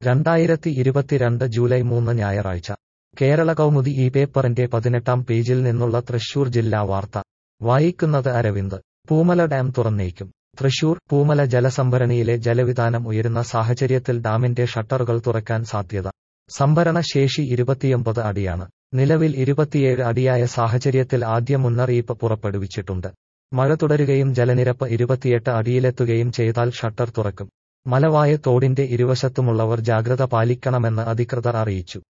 രണ്ടായിരത്തി ഇരുപത്തിരണ്ട് ജൂലൈ മൂന്ന് ഞായറാഴ്ച കേരള കൗമുദി ഈ പേപ്പറിന്റെ പതിനെട്ടാം പേജിൽ നിന്നുള്ള തൃശൂർ ജില്ലാ വാർത്ത വായിക്കുന്നത് അരവിന്ദ് പൂമല ഡാം തുറന്നേക്കും തൃശൂർ പൂമല ജലസംഭരണിയിലെ ജലവിതാനം ഉയരുന്ന സാഹചര്യത്തിൽ ഡാമിന്റെ ഷട്ടറുകൾ തുറക്കാൻ സാധ്യത സംഭരണ ശേഷി ഇരുപത്തിയൊമ്പത് അടിയാണ് നിലവിൽ ഇരുപത്തിയേഴ് അടിയായ സാഹചര്യത്തിൽ ആദ്യ മുന്നറിയിപ്പ് പുറപ്പെടുവിച്ചിട്ടുണ്ട് മഴ തുടരുകയും ജലനിരപ്പ് ഇരുപത്തിയെട്ട് അടിയിലെത്തുകയും ചെയ്താൽ ഷട്ടർ തുറക്കും മലവായ തോടിന്റെ ഇരുവശത്തുമുള്ളവർ ജാഗ്രത പാലിക്കണമെന്ന് അധികൃതർ അറിയിച്ചു